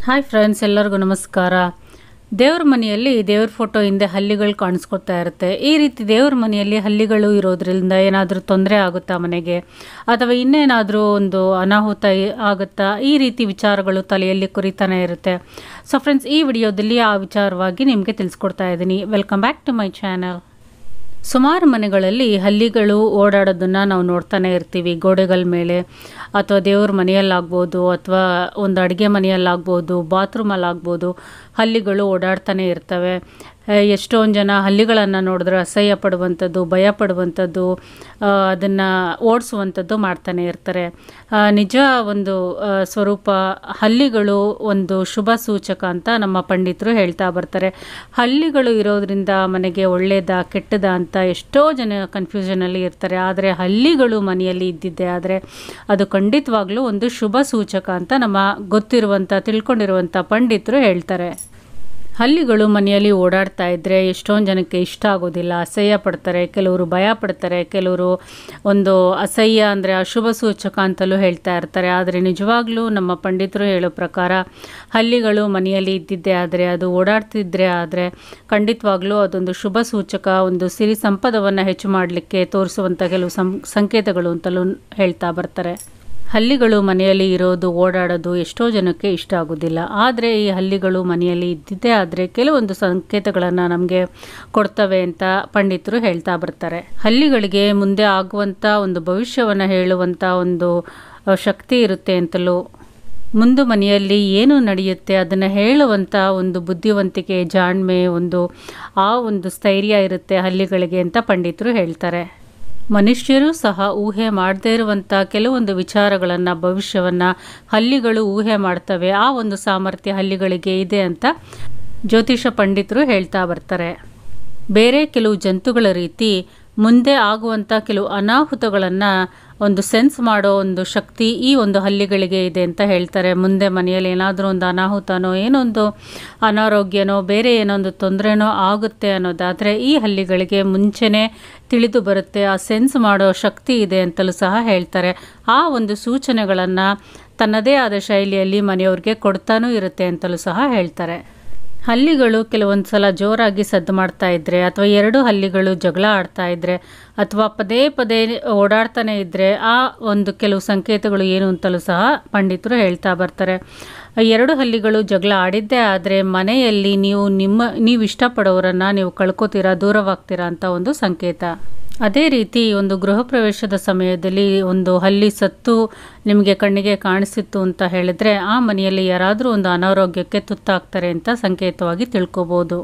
hi friends ಎಲ್ಲರಿಗೂ ನಮಸ್ಕಾರ ದೇವ್ರ ಮನೆಯಲ್ಲಿ ದೇವ್ರ ಫೋಟೋ ಹಿಂದೆ ಹಲ್ಲಿಗಳು ಕಾಣಿಸ್ಕೊತಾ ಇರುತ್ತೆ ಈ ರೀತಿ ದೇವ್ರ ಮನೆಯಲ್ಲಿ ಹಲ್ಲಿಗಳು ಇರೋದ್ರಿಂದ ಏನಾದರೂ ತೊಂದರೆ ಆಗುತ್ತಾ ಮನೆಗೆ ಅಥವಾ ಇನ್ನೇನಾದರೂ ಒಂದು ಅನಾಹುತ ಇ- ಆಗುತ್ತಾ ಈ ರೀತಿ ವಿಚಾರಗಳು ತಲೆಯಲ್ಲಿ ಕುರಿತಾನೆ ಇರುತ್ತೆ ಸೊ ಫ್ರೆಂಡ್ಸ್ ಈ ವಿಡಿಯೋದಲ್ಲಿ ಆ ವಿಚಾರವಾಗಿ ನಿಮಗೆ ತಿಳಿಸ್ಕೊಡ್ತಾ ಇದ್ದೀನಿ welcome back to my channel ಸುಮಾರು ಮನೆಗಳಲ್ಲಿ ಹಲ್ಲಿಗಳು ಓಡಾಡೋದನ್ನು ನಾವು ನೋಡ್ತಾನೆ ಇರ್ತೀವಿ ಗೋಡೆಗಳ ಮೇಲೆ ಅಥವಾ ದೇವ್ರ ಮನೆಯಲ್ಲಾಗ್ಬೋದು ಅಥವಾ ಒಂದು ಅಡುಗೆ ಮನೆಯಲ್ಲಾಗ್ಬೋದು ಬಾತ್ರೂಮಲ್ಲಾಗ್ಬೋದು ಹಲ್ಲಿಗಳು ಓಡಾಡ್ತಾನೆ ಇರ್ತವೆ ಎಷ್ಟೊಂದು ಜನ ಹಲ್ಲಿಗಳನ್ನು ನೋಡಿದ್ರೆ ಅಸಹ್ಯ ಪಡುವಂಥದ್ದು ಭಯ ಪಡುವಂಥದ್ದು ಅದನ್ನು ಓಡಿಸುವಂಥದ್ದು ಮಾಡ್ತಾನೆ ಇರ್ತಾರೆ ಆ, ನಿಜ ಒಂದು ಆ, ಸ್ವರೂಪ ಹಲ್ಲಿಗಳು ಒಂದು ಶುಭ ಸೂಚಕ ಅಂತ ನಮ್ಮ ಪಂಡಿತರು ಹೇಳ್ತಾ ಬರ್ತಾರೆ ಹಲ್ಲಿಗಳು ಇರೋದ್ರಿಂದ ಮನೆಗೆ ಒಳ್ಳೇದ ಕೆಟ್ಟದ ಅಂತ ಎಷ್ಟೋ ಜನ ಕನ್ಫ್ಯೂಷನಲ್ಲಿ ಇರ್ತಾರೆ ಆದರೆ ಹಲ್ಲಿಗಳು ಮನೆಯಲ್ಲಿ ಇದ್ದಿದ್ದೆ ಆದರೆ ಅದು ಖಂಡಿತವಾಗ್ಲೂ ಒಂದು ಶುಭ ಸೂಚಕ ಅಂತ ನಮ್ಮ ಗೊತ್ತಿರುವಂಥ ತಿಳ್ಕೊಂಡಿರುವಂಥ ಪಂಡಿತರು ಹೇಳ್ತಾರೆ ಹಲ್ಲಿಗಳು ಮನೆಯಲ್ಲಿ ಓಡಾಡ್ತಾ ಇದ್ದರೆ ಎಷ್ಟೊಂದು ಜನಕ್ಕೆ ಇಷ್ಟ ಆಗೋದಿಲ್ಲ ಅಸಹ್ಯ ಪಡ್ತಾರೆ ಕೆಲವರು ಭಯ ಪಡ್ತಾರೆ ಕೆಲವರು ಒಂದು ಅಸಹ್ಯ ಅಂದರೆ ಅಶುಭ ಸೂಚಕ ಅಂತಲೂ ಹೇಳ್ತಾ ಇರ್ತಾರೆ ಆದರೆ ನಿಜವಾಗ್ಲೂ ನಮ್ಮ ಪಂಡಿತರು ಹೇಳೋ ಪ್ರಕಾರ ಹಲ್ಲಿಗಳು ಮನೆಯಲ್ಲಿ ಇದ್ದಿದ್ದೇ ಆದರೆ ಅದು ಓಡಾಡ್ತಿದ್ರೆ ಆದರೆ ಖಂಡಿತವಾಗ್ಲೂ ಅದೊಂದು ಶುಭ ಸೂಚಕ ಒಂದು ಸಿರಿ ಸಂಪದವನ್ನು ಹೆಚ್ಚು ಮಾಡಲಿಕ್ಕೆ ತೋರಿಸುವಂಥ ಕೆಲವು ಸಂ ಸಂಕೇತಗಳು ಅಂತಲೂ ಹೇಳ್ತಾ ಬರ್ತಾರೆ ಹಲ್ಲಿಗಳು ಮನೆಯಲ್ಲಿ ಇರೋದು ಓಡಾಡೋದು ಎಷ್ಟೋ ಜನಕ್ಕೆ ಇಷ್ಟ ಆಗೋದಿಲ್ಲ ಆದರೆ ಈ ಹಲ್ಲಿಗಳು ಮನೆಯಲ್ಲಿ ಇದ್ದಿದ್ದೇ ಆದರೆ ಕೆಲವೊಂದು ಸಂಕೇತಗಳನ್ನು ನಮಗೆ ಕೊಡ್ತವೆ ಅಂತ ಪಂಡಿತರು ಹೇಳ್ತಾ ಬರ್ತಾರೆ ಹಲ್ಲಿಗಳಿಗೆ ಮುಂದೆ ಆಗುವಂಥ ಒಂದು ಭವಿಷ್ಯವನ್ನು ಹೇಳುವಂಥ ಒಂದು ಅ, ಶಕ್ತಿ ಇರುತ್ತೆ ಅಂತಲೂ ಮುಂದು ಮನೆಯಲ್ಲಿ ಏನು ನಡೆಯುತ್ತೆ ಅದನ್ನು ಹೇಳುವಂಥ ಒಂದು ಬುದ್ಧಿವಂತಿಕೆ ಜಾಣ್ಮೆ ಒಂದು ಆ ಒಂದು ಸ್ಥೈರ್ಯ ಇರುತ್ತೆ ಹಲ್ಲಿಗಳಿಗೆ ಅಂತ ಪಂಡಿತರು ಹೇಳ್ತಾರೆ ಮನುಷ್ಯರು ಸಹ ಊಹೆ ಮಾಡದೇ ಇರುವಂಥ ಕೆಲವೊಂದು ವಿಚಾರಗಳನ್ನು ಭವಿಷ್ಯವನ್ನು ಹಲ್ಲಿಗಳು ಊಹೆ ಮಾಡ್ತವೆ ಆ ಒಂದು ಸಾಮರ್ಥ್ಯ ಹಲ್ಲಿಗಳಿಗೆ ಇದೆ ಅಂತ ಜ್ಯೋತಿಷ ಪಂಡಿತರು ಹೇಳ್ತಾ ಬರ್ತಾರೆ ಬೇರೆ ಕೆಲವು ಜಂತುಗಳ ರೀತಿ ಮುಂದೆ ಆಗುವಂಥ ಕೆಲವು ಅನಾಹುತಗಳನ್ನು ಒಂದು ಸೆನ್ಸ್ ಮಾಡೋ ಒಂದು ಶಕ್ತಿ ಈ ಒಂದು ಹಲ್ಲಿಗಳಿಗೆ ಇದೆ ಅಂತ ಹೇಳ್ತಾರೆ ಮುಂದೆ ಮನೆಯಲ್ಲಿ ಏನಾದರೂ ಒಂದು ಅನಾಹುತನೋ ಏನೊಂದು ಅನಾರೋಗ್ಯನೋ ಬೇರೆ ಏನೊಂದು ತೊಂದರೆನೋ ಆಗುತ್ತೆ ಅನ್ನೋದಾದರೆ ಈ ಹಲ್ಲಿಗಳಿಗೆ ಮುಂಚೆನೇ ತಿಳಿದು ಬರುತ್ತೆ ಆ ಸೆನ್ಸ್ ಮಾಡೋ ಶಕ್ತಿ ಇದೆ ಅಂತಲೂ ಸಹ ಹೇಳ್ತಾರೆ ಆ ಒಂದು ಸೂಚನೆಗಳನ್ನು ತನ್ನದೇ ಆದ ಶೈಲಿಯಲ್ಲಿ ಮನೆಯವ್ರಿಗೆ ಕೊಡ್ತಾನೂ ಇರುತ್ತೆ ಅಂತಲೂ ಸಹ ಹೇಳ್ತಾರೆ ಹಲ್ಲಿಗಳು ಕೆಲವೊಂದು ಸಲ ಜೋರಾಗಿ ಸದ್ದು ಮಾಡ್ತಾ ಇದ್ದರೆ ಅಥವಾ ಎರಡು ಹಲ್ಲಿಗಳು ಜಗಳ ಆಡ್ತಾ ಇದ್ದರೆ ಅಥವಾ ಪದೇ ಪದೇ ಓಡಾಡ್ತಾನೆ ಇದ್ದರೆ ಆ ಒಂದು ಕೆಲವು ಸಂಕೇತಗಳು ಏನು ಅಂತಲೂ ಸಹ ಪಂಡಿತರು ಹೇಳ್ತಾ ಬರ್ತಾರೆ ಎರಡು ಹಲ್ಲಿಗಳು ಜಗಳ ಆಡಿದ್ದೇ ಆದರೆ ಮನೆಯಲ್ಲಿ ನೀವು ನಿಮ್ಮ ನೀವು ಇಷ್ಟಪಡೋರನ್ನು ನೀವು ಕಳ್ಕೊತೀರಾ ದೂರವಾಗ್ತೀರಾ ಅಂತ ಒಂದು ಸಂಕೇತ ಅದೇ ರೀತಿ ಒಂದು ಗೃಹ ಪ್ರವೇಶದ ಸಮಯದಲ್ಲಿ ಒಂದು ಹಲ್ಲಿ ಸತ್ತು ನಿಮಗೆ ಕಣ್ಣಿಗೆ ಕಾಣಿಸಿತ್ತು ಅಂತ ಹೇಳಿದ್ರೆ ಆ ಮನೆಯಲ್ಲಿ ಯಾರಾದರೂ ಒಂದು ಅನಾರೋಗ್ಯಕ್ಕೆ ತುತ್ತಾಗ್ತಾರೆ ಅಂತ ಸಂಕೇತವಾಗಿ ತಿಳ್ಕೊಬೋದು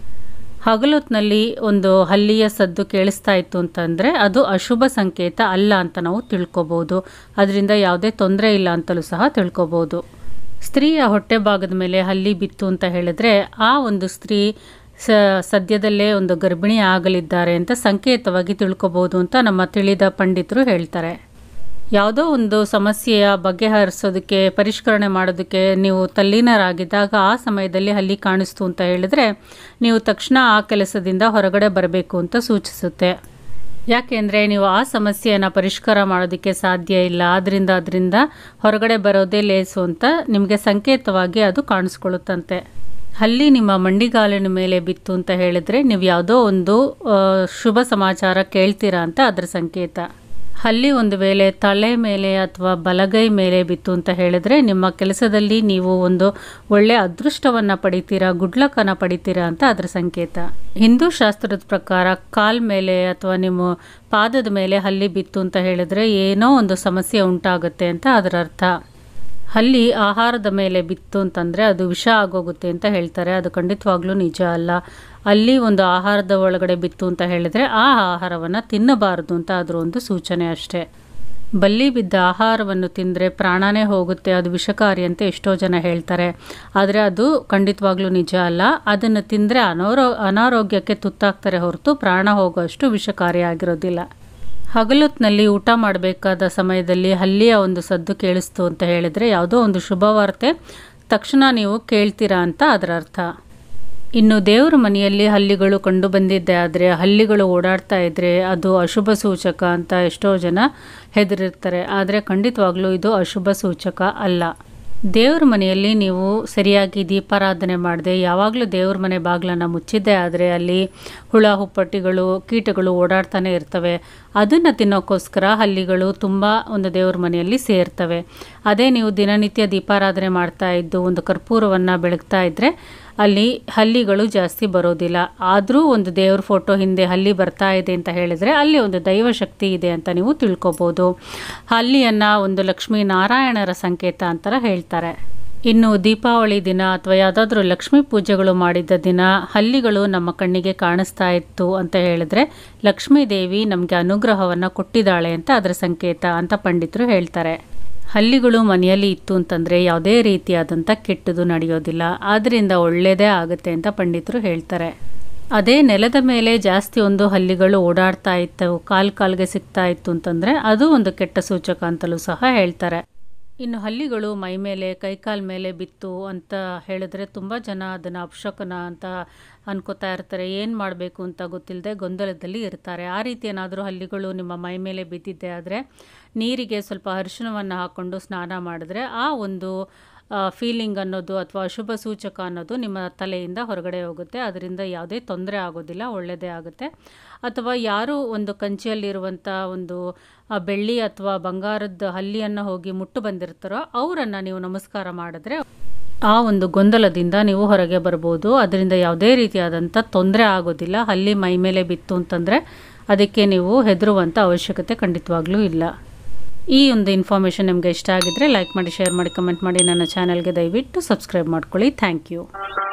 ಹಗಲೊತ್ನಲ್ಲಿ ಒಂದು ಹಲ್ಲಿಯ ಸದ್ದು ಕೇಳಿಸ್ತಾ ಇತ್ತು ಅಂತಂದರೆ ಅದು ಅಶುಭ ಸಂಕೇತ ಅಲ್ಲ ಅಂತ ನಾವು ತಿಳ್ಕೊಬೋದು ಅದರಿಂದ ಯಾವುದೇ ತೊಂದರೆ ಇಲ್ಲ ಅಂತಲೂ ಸಹ ತಿಳ್ಕೊಬೋದು ಸ್ತ್ರೀಯ ಹೊಟ್ಟೆ ಭಾಗದ ಮೇಲೆ ಹಲ್ಲಿ ಬಿತ್ತು ಅಂತ ಹೇಳಿದ್ರೆ ಆ ಒಂದು ಸ್ತ್ರೀ ಸ ಸದ್ಯದಲ್ಲೇ ಒಂದು ಗರ್ಭಿಣಿ ಆಗಲಿದ್ದಾರೆ ಅಂತ ಸಂಕೇತವಾಗಿ ತಿಳ್ಕೊಬೋದು ಅಂತ ನಮ್ಮ ತಿಳಿದ ಪಂಡಿತರು ಹೇಳ್ತಾರೆ ಯಾವುದೋ ಒಂದು ಸಮಸ್ಯೆಯ ಬಗೆಹರಿಸೋದಕ್ಕೆ ಪರಿಷ್ಕರಣೆ ಮಾಡೋದಕ್ಕೆ ನೀವು ತಲ್ಲೀನರಾಗಿದ್ದಾಗ ಆ ಸಮಯದಲ್ಲಿ ಹಲ್ಲಿ ಕಾಣಿಸ್ತು ಅಂತ ಹೇಳಿದ್ರೆ ನೀವು ತಕ್ಷಣ ಆ ಕೆಲಸದಿಂದ ಹೊರಗಡೆ ಬರಬೇಕು ಅಂತ ಸೂಚಿಸುತ್ತೆ ಯಾಕೆಂದರೆ ನೀವು ಆ ಸಮಸ್ಯೆಯನ್ನು ಪರಿಷ್ಕಾರ ಮಾಡೋದಕ್ಕೆ ಸಾಧ್ಯ ಇಲ್ಲ ಆದ್ದರಿಂದ ಅದರಿಂದ ಹೊರಗಡೆ ಬರೋದೇ ಲೇಸು ಅಂತ ನಿಮಗೆ ಸಂಕೇತವಾಗಿ ಅದು ಕಾಣಿಸ್ಕೊಳ್ಳುತ್ತಂತೆ ಹಲ್ಲಿ ನಿಮ್ಮ ಮಂಡಿಗಾಲಿನ ಮೇಲೆ ಬಿತ್ತು ಅಂತ ಹೇಳಿದ್ರೆ ನೀವು ಯಾವುದೋ ಒಂದು ಆ, ಶುಭ ಸಮಾಚಾರ ಕೇಳ್ತೀರಾ ಅಂತ ಅದರ ಸಂಕೇತ ಹಲ್ಲಿ ಒಂದು ವೇಳೆ ತಲೆ ಮೇಲೆ ಅಥವಾ ಬಲಗೈ ಮೇಲೆ ಬಿತ್ತು ಅಂತ ಹೇಳಿದ್ರೆ ನಿಮ್ಮ ಕೆಲಸದಲ್ಲಿ ನೀವು ಒಂದು ಒಳ್ಳೆಯ ಅದೃಷ್ಟವನ್ನು ಪಡಿತೀರಾ ಗುಡ್ಲಕ್ಕನ್ನು ಪಡಿತೀರಾ ಅಂತ ಅದರ ಸಂಕೇತ ಹಿಂದೂ ಶಾಸ್ತ್ರದ ಪ್ರಕಾರ ಕಾಲ್ ಮೇಲೆ ಅಥವಾ ನಿಮ್ಮ ಪಾದದ ಮೇಲೆ ಹಲ್ಲಿ ಬಿತ್ತು ಅಂತ ಹೇಳಿದ್ರೆ ಏನೋ ಒಂದು ಸಮಸ್ಯೆ ಉಂಟಾಗುತ್ತೆ ಅಂತ ಅದರ ಅರ್ಥ ಹಲ್ಲಿ ಆಹಾರದ ಮೇಲೆ ಬಿತ್ತು ಅಂತಂದರೆ ಅದು ವಿಷ ಆಗೋಗುತ್ತೆ ಅಂತ ಹೇಳ್ತಾರೆ ಅದು ಖಂಡಿತವಾಗ್ಲೂ ನಿಜ ಅಲ್ಲ ಅಲ್ಲಿ ಒಂದು ಆಹಾರದ ಒಳಗಡೆ ಬಿತ್ತು ಅಂತ ಹೇಳಿದರೆ ಆ ಆಹಾರವನ್ನು ತಿನ್ನಬಾರದು ಅಂತ ಅದರ ಒಂದು ಸೂಚನೆ ಅಷ್ಟೇ ಬಲ್ಲಿ ಬಿದ್ದ ಆಹಾರವನ್ನು ತಿಂದರೆ ಪ್ರಾಣನೇ ಹೋಗುತ್ತೆ ಅದು ವಿಷಕಾರಿ ಅಂತ ಎಷ್ಟೋ ಜನ ಹೇಳ್ತಾರೆ ಆದರೆ ಅದು ಖಂಡಿತವಾಗ್ಲೂ ನಿಜ ಅಲ್ಲ ಅದನ್ನು ತಿಂದರೆ ಅನಾರೋ ಅನಾರೋಗ್ಯಕ್ಕೆ ತುತ್ತಾಗ್ತಾರೆ ಹೊರತು ಪ್ರಾಣ ಹೋಗೋಷ್ಟು ವಿಷಕಾರಿ ಆಗಿರೋದಿಲ್ಲ ಹಗಲೊತ್ತಿನಲ್ಲಿ ಊಟ ಮಾಡಬೇಕಾದ ಸಮಯದಲ್ಲಿ ಹಲ್ಲಿಯ ಒಂದು ಸದ್ದು ಕೇಳಿಸ್ತು ಅಂತ ಹೇಳಿದರೆ ಯಾವುದೋ ಒಂದು ಶುಭವಾರ್ತೆ ತಕ್ಷಣ ನೀವು ಕೇಳ್ತೀರಾ ಅಂತ ಅದರ ಅರ್ಥ ಇನ್ನು ದೇವರ ಮನೆಯಲ್ಲಿ ಹಲ್ಲಿಗಳು ಕಂಡು ಬಂದಿದ್ದೆ ಆದರೆ ಹಲ್ಲಿಗಳು ಓಡಾಡ್ತಾ ಇದ್ದರೆ ಅದು ಅಶುಭ ಸೂಚಕ ಅಂತ ಎಷ್ಟೋ ಜನ ಹೆದರಿರ್ತಾರೆ ಆದರೆ ಖಂಡಿತವಾಗ್ಲೂ ಇದು ಅಶುಭ ಸೂಚಕ ಅಲ್ಲ ದೇವ್ರ ಮನೆಯಲ್ಲಿ ನೀವು ಸರಿಯಾಗಿ ದೀಪಾರಾಧನೆ ಮಾಡದೆ ಯಾವಾಗಲೂ ದೇವ್ರ ಮನೆ ಬಾಗಿಲನ್ನು ಮುಚ್ಚಿದ್ದೇ ಆದರೆ ಅಲ್ಲಿ ಹುಳ ಹುಪ್ಪಟ್ಟಿಗಳು ಕೀಟಗಳು ಓಡಾಡ್ತಾನೆ ಇರ್ತವೆ ಅದನ್ನು ತಿನ್ನೋಕ್ಕೋಸ್ಕರ ಹಲ್ಲಿಗಳು ತುಂಬ ಒಂದು ದೇವ್ರ ಮನೆಯಲ್ಲಿ ಸೇರ್ತವೆ ಅದೇ ನೀವು ದಿನನಿತ್ಯ ದೀಪಾರಾಧನೆ ಮಾಡ್ತಾ ಇದ್ದು ಒಂದು ಕರ್ಪೂರವನ್ನು ಬೆಳಗ್ತಾ ಇದ್ದರೆ ಅಲ್ಲಿ ಹಲ್ಲಿಗಳು ಜಾಸ್ತಿ ಬರೋದಿಲ್ಲ ಆದರೂ ಒಂದು ದೇವ್ರ ಫೋಟೋ ಹಿಂದೆ ಹಲ್ಲಿ ಬರ್ತಾ ಇದೆ ಅಂತ ಹೇಳಿದರೆ ಅಲ್ಲಿ ಒಂದು ದೈವ ಶಕ್ತಿ ಇದೆ ಅಂತ ನೀವು ತಿಳ್ಕೊಬೋದು ಹಲ್ಲಿಯನ್ನು ಒಂದು ಲಕ್ಷ್ಮೀ ನಾರಾಯಣರ ಸಂಕೇತ ಅಂತರ ಹೇಳ್ತಾರೆ ಇನ್ನು ದೀಪಾವಳಿ ದಿನ ಅಥವಾ ಯಾವುದಾದ್ರೂ ಲಕ್ಷ್ಮೀ ಪೂಜೆಗಳು ಮಾಡಿದ್ದ ದಿನ ಹಲ್ಲಿಗಳು ನಮ್ಮ ಕಣ್ಣಿಗೆ ಕಾಣಿಸ್ತಾ ಇತ್ತು ಅಂತ ಹೇಳಿದ್ರೆ ಲಕ್ಷ್ಮೀ ದೇವಿ ನಮಗೆ ಅನುಗ್ರಹವನ್ನು ಕೊಟ್ಟಿದ್ದಾಳೆ ಅಂತ ಅದರ ಸಂಕೇತ ಅಂತ ಪಂಡಿತರು ಹೇಳ್ತಾರೆ ಹಲ್ಲಿಗಳು ಮನೆಯಲ್ಲಿ ಇತ್ತು ಅಂತಂದರೆ ಯಾವುದೇ ರೀತಿಯಾದಂಥ ಕೆಟ್ಟದು ನಡೆಯೋದಿಲ್ಲ ಆದ್ದರಿಂದ ಒಳ್ಳೆಯದೇ ಆಗುತ್ತೆ ಅಂತ ಪಂಡಿತರು ಹೇಳ್ತಾರೆ ಅದೇ ನೆಲದ ಮೇಲೆ ಜಾಸ್ತಿ ಒಂದು ಹಲ್ಲಿಗಳು ಓಡಾಡ್ತಾ ಇತ್ತು ಕಾಲು ಕಾಲ್ಗೆ ಸಿಗ್ತಾ ಇತ್ತು ಅಂತಂದರೆ ಅದು ಒಂದು ಕೆಟ್ಟ ಸೂಚಕ ಅಂತಲೂ ಸಹ ಹೇಳ್ತಾರೆ ಇನ್ನು ಹಲ್ಲಿಗಳು ಮೈ ಮೇಲೆ ಕೈಕಾಲ ಮೇಲೆ ಬಿತ್ತು ಅಂತ ಹೇಳಿದ್ರೆ ತುಂಬ ಜನ ಅದನ್ನು ಅಪಶಕನ ಅಂತ ಅನ್ಕೋತಾ ಇರ್ತಾರೆ ಏನು ಮಾಡಬೇಕು ಅಂತ ಗೊತ್ತಿಲ್ಲದೆ ಗೊಂದಲದಲ್ಲಿ ಇರ್ತಾರೆ ಆ ರೀತಿ ಏನಾದರೂ ಹಲ್ಲಿಗಳು ನಿಮ್ಮ ಮೈ ಮೇಲೆ ಬಿದ್ದಿದ್ದೆ ಆದರೆ ನೀರಿಗೆ ಸ್ವಲ್ಪ ಅರಿಶಿಣವನ್ನು ಹಾಕ್ಕೊಂಡು ಸ್ನಾನ ಮಾಡಿದ್ರೆ ಆ ಒಂದು ಫೀಲಿಂಗ್ ಅನ್ನೋದು ಅಥವಾ ಅಶುಭ ಸೂಚಕ ಅನ್ನೋದು ನಿಮ್ಮ ತಲೆಯಿಂದ ಹೊರಗಡೆ ಹೋಗುತ್ತೆ ಅದರಿಂದ ಯಾವುದೇ ತೊಂದರೆ ಆಗೋದಿಲ್ಲ ಒಳ್ಳೆಯದೇ ಆಗುತ್ತೆ ಅಥವಾ ಯಾರು ಒಂದು ಕಂಚಿಯಲ್ಲಿರುವಂಥ ಒಂದು ಆ, ಬೆಳ್ಳಿ ಅಥವಾ ಬಂಗಾರದ ಹಲ್ಲಿಯನ್ನು ಹೋಗಿ ಮುಟ್ಟು ಬಂದಿರ್ತಾರೋ ಅವರನ್ನು ನೀವು ನಮಸ್ಕಾರ ಮಾಡಿದ್ರೆ ಆ ಒಂದು ಗೊಂದಲದಿಂದ ನೀವು ಹೊರಗೆ ಬರ್ಬೋದು ಅದರಿಂದ ಯಾವುದೇ ರೀತಿಯಾದಂಥ ತೊಂದರೆ ಆಗೋದಿಲ್ಲ ಹಲ್ಲಿ ಮೈ ಮೇಲೆ ಬಿತ್ತು ಅಂತಂದರೆ ಅದಕ್ಕೆ ನೀವು ಹೆದರುವಂಥ ಅವಶ್ಯಕತೆ ಖಂಡಿತವಾಗ್ಲೂ ಇಲ್ಲ ಈ ಒಂದು ಇನ್ಫಾರ್ಮೇಷನ್ ನಿಮಗೆ ಇಷ್ಟ ಆಗಿದ್ರೆ ಲೈಕ್ ಮಾಡಿ ಶೇರ್ ಮಾಡಿ ಕಮೆಂಟ್ ಮಾಡಿ ನನ್ನ ಚಾನಲ್ಗೆ ದಯವಿಟ್ಟು ಸಬ್ಸ್ಕ್ರೈಬ್ ಮಾಡ್ಕೊಳ್ಳಿ ಥ್ಯಾಂಕ್ ಯು